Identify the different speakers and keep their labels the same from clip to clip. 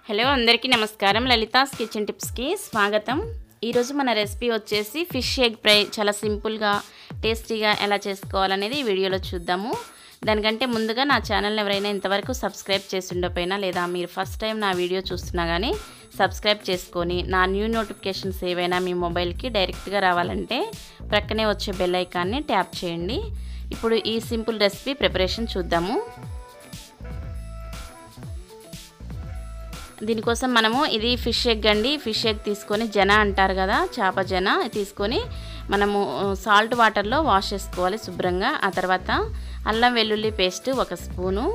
Speaker 1: hello అందరికీ నమస్కారం Lalitha's kitchen టిప్స్కి స్వాగతం ఈరోజు మన రెసిపీ వచ్చేసి ఫిష్ ఎగ్ ఫ్రై చాలా సింపుల్గా టేస్టీగా ఎలా చేసుకోవాలనేది ఈ వీడియోలో చూద్దాము దానికంటే ముందుగా నా ఛానల్ని ఎవరైనా ఇంతవరకు సబ్స్క్రైబ్ చేసి ఉండకపోయినా లేదా మీరు ఫస్ట్ టైం నా వీడియో చూస్తున్నా కానీ సబ్స్క్రైబ్ చేసుకొని నా న్యూ నోటిఫికేషన్స్ ఏవైనా మీ మొబైల్కి డైరెక్ట్గా రావాలంటే ప్రక్కనే వచ్చే బెల్ ఐకాన్ని ట్యాప్ చేయండి ఇప్పుడు ఈ సింపుల్ రెసిపీ ప్రిపరేషన్ చూద్దాము దీనికోసం మనము ఇది ఫిష్ ఎగ్ అండి ఫిష్ ఎగ్ తీసుకొని జన అంటారు కదా చేప జన తీసుకొని మనము సాల్ట్ వాటర్లో వాష్ చేసుకోవాలి శుభ్రంగా ఆ తర్వాత అల్లం వెల్లుల్లి పేస్ట్ ఒక స్పూను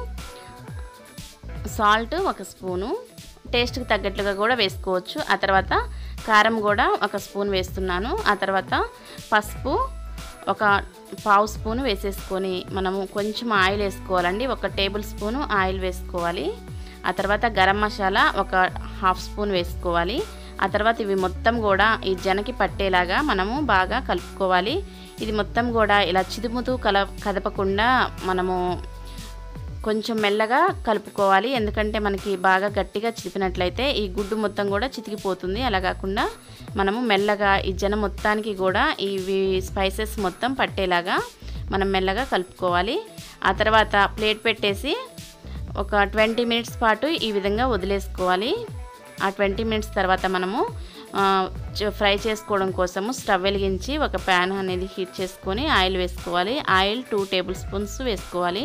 Speaker 1: సాల్ట్ ఒక స్పూను టేస్ట్కి తగ్గట్లుగా కూడా వేసుకోవచ్చు ఆ తర్వాత కారం కూడా ఒక స్పూన్ వేస్తున్నాను ఆ తర్వాత పసుపు ఒక పావు స్పూన్ వేసేసుకొని మనము కొంచెం ఆయిల్ వేసుకోవాలండి ఒక టేబుల్ స్పూను ఆయిల్ వేసుకోవాలి ఆ తర్వాత గరం మసాలా ఒక హాఫ్ స్పూన్ వేసుకోవాలి ఆ తర్వాత ఇవి మొత్తం కూడా ఈ జనకి పట్టేలాగా మనము బాగా కలుపుకోవాలి ఇది మొత్తం కూడా ఇలా చిదుముతూ కల కదపకుండా మనము కొంచెం మెల్లగా కలుపుకోవాలి ఎందుకంటే మనకి బాగా గట్టిగా చితిపినట్లయితే ఈ గుడ్డు మొత్తం కూడా చితికిపోతుంది అలా కాకుండా మనము మెల్లగా ఈ జన మొత్తానికి కూడా ఇవి స్పైసెస్ మొత్తం పట్టేలాగా మనం మెల్లగా కలుపుకోవాలి ఆ తర్వాత ప్లేట్ పెట్టేసి ఒక ట్వంటీ మినిట్స్ పాటు ఈ విధంగా వదిలేసుకోవాలి ఆ ట్వంటీ మినిట్స్ తర్వాత మనము ఫ్రై చేసుకోవడం కోసము స్టవ్ వెలిగించి ఒక ప్యాన్ అనేది హీట్ చేసుకొని ఆయిల్ వేసుకోవాలి ఆయిల్ టూ టేబుల్ స్పూన్స్ వేసుకోవాలి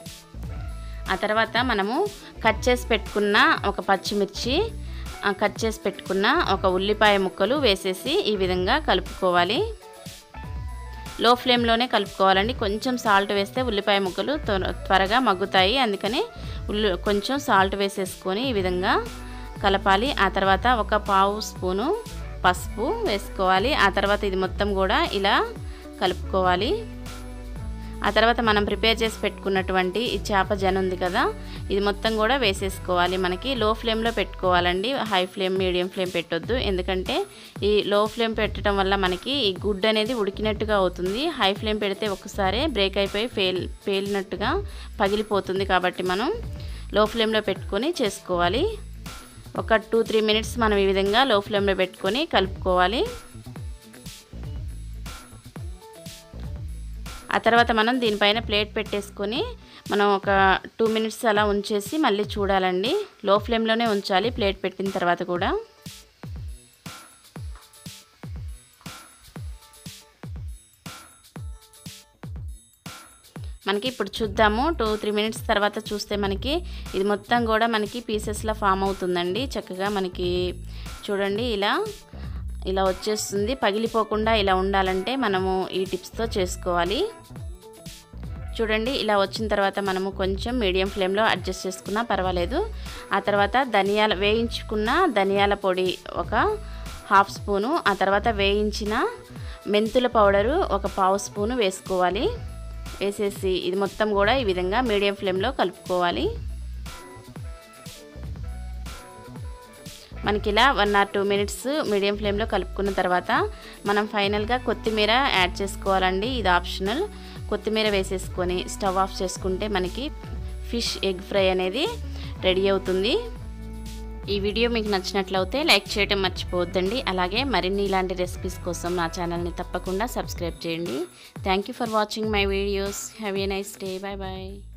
Speaker 1: ఆ తర్వాత మనము కట్ చేసి పెట్టుకున్న ఒక పచ్చిమిర్చి కట్ చేసి పెట్టుకున్న ఒక ఉల్లిపాయ ముక్కలు వేసేసి ఈ విధంగా కలుపుకోవాలి లో ఫ్లేమ్లోనే కలుపుకోవాలండి కొంచెం సాల్ట్ వేస్తే ఉల్లిపాయ ముక్కలు త్వరగా మగ్గుతాయి అందుకని ఉల్లి కొంచెం సాల్ట్ వేసేసుకొని ఈ విధంగా కలపాలి ఆ తర్వాత ఒక పావు స్పూను పసుపు వేసుకోవాలి ఆ తర్వాత ఇది మొత్తం కూడా ఇలా కలుపుకోవాలి ఆ తర్వాత మనం ప్రిపేర్ చేసి పెట్టుకున్నటువంటి ఈ చేప జన ఉంది కదా ఇది మొత్తం కూడా వేసేసుకోవాలి మనకి లో ఫ్లేమ్లో పెట్టుకోవాలండి హై ఫ్లేమ్ మీడియం ఫ్లేమ్ పెట్టొద్దు ఎందుకంటే ఈ లో ఫ్లేమ్ పెట్టడం వల్ల మనకి ఈ గుడ్ అనేది ఉడికినట్టుగా అవుతుంది హై ఫ్లేమ్ పెడితే ఒకసారి బ్రేక్ అయిపోయి ఫెయిల్ పేలినట్టుగా పగిలిపోతుంది కాబట్టి మనం లో ఫ్లేమ్లో పెట్టుకొని చేసుకోవాలి ఒక టూ త్రీ మినిట్స్ మనం ఈ విధంగా లో ఫ్లేమ్లో పెట్టుకొని కలుపుకోవాలి ఆ తర్వాత మనం దీనిపైన ప్లేట్ పెట్టేసుకొని మనం ఒక టూ మినిట్స్ అలా ఉంచేసి మళ్ళీ చూడాలండి లో ఫ్లేమ్లోనే ఉంచాలి ప్లేట్ పెట్టిన తర్వాత కూడా మనకి ఇప్పుడు చూద్దాము టూ త్రీ మినిట్స్ తర్వాత చూస్తే మనకి ఇది మొత్తం కూడా మనకి పీసెస్లా ఫామ్ అవుతుందండి చక్కగా మనకి చూడండి ఇలా ఇలా వచ్చేస్తుంది పగిలిపోకుండా ఇలా ఉండాలంటే మనము ఈ టిప్స్తో చేసుకోవాలి చూడండి ఇలా వచ్చిన తర్వాత మనము కొంచెం మీడియం ఫ్లేమ్లో అడ్జస్ట్ చేసుకున్నా పర్వాలేదు ఆ తర్వాత ధనియాల వేయించుకున్న ధనియాల పొడి ఒక హాఫ్ స్పూను ఆ తర్వాత వేయించిన మెంతుల పౌడరు ఒక పావు స్పూను వేసుకోవాలి వేసేసి ఇది మొత్తం కూడా ఈ విధంగా మీడియం ఫ్లేమ్లో కలుపుకోవాలి మనకి ఇలా one or two minutes medium ఫ్లేమ్లో కలుపుకున్న తర్వాత మనం ఫైనల్గా కొత్తిమీర యాడ్ చేసుకోవాలండి ఇది ఆప్షనల్ కొత్తిమీర వేసేసుకొని స్టవ్ ఆఫ్ చేసుకుంటే మనకి ఫిష్ ఎగ్ ఫ్రై అనేది రెడీ అవుతుంది ఈ వీడియో మీకు నచ్చినట్లయితే లైక్ చేయడం మర్చిపోవద్దండి అలాగే మరిన్ని ఇలాంటి రెసిపీస్ కోసం నా ఛానల్ని తప్పకుండా సబ్స్క్రైబ్ చేయండి thank for watching my videos have a nice day bye bye